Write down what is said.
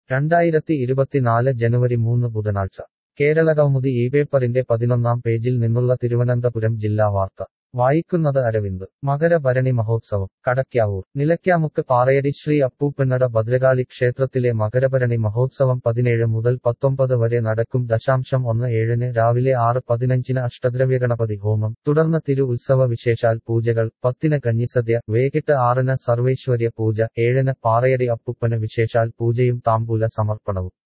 രണ്ടായിരത്തി ഇരുപത്തിനാല് ജനുവരി മൂന്ന് ബുധനാഴ്ച കേരളകൗമുദി ഈ പേപ്പറിന്റെ പതിനൊന്നാം പേജിൽ നിന്നുള്ള തിരുവനന്തപുരം ജില്ലാ വാർത്ത വായിക്കുന്നത് അരവിന്ദ് മകരഭരണി മഹോത്സവം കടയ്ക്കാവൂർ നിലയ്ക്കാമുക്ക് പാറയടി ശ്രീ അപ്പൂപ്പന്നട ഭദ്രകാളി ക്ഷേത്രത്തിലെ മകരഭരണി മഹോത്സവം പതിനേഴ് മുതൽ പത്തൊമ്പത് വരെ നടക്കും ദശാംശം ഒന്ന് ഏഴിന് രാവിലെ ആറ് പതിനഞ്ചിന് അഷ്ടദ്രവ്യഗണപതി ഹോമം തുടർന്ന് തിരു ഉത്സവ വിശേഷാൽ പൂജകൾ പത്തിന് കഞ്ഞിസദ്യ വൈകിട്ട് ആറിന് സർവേശ്വര്യ പൂജ ഏഴിന് പാറയടി അപ്പൂപ്പന് വിശേഷാൽ പൂജയും താമ്പൂല സമർപ്പണവും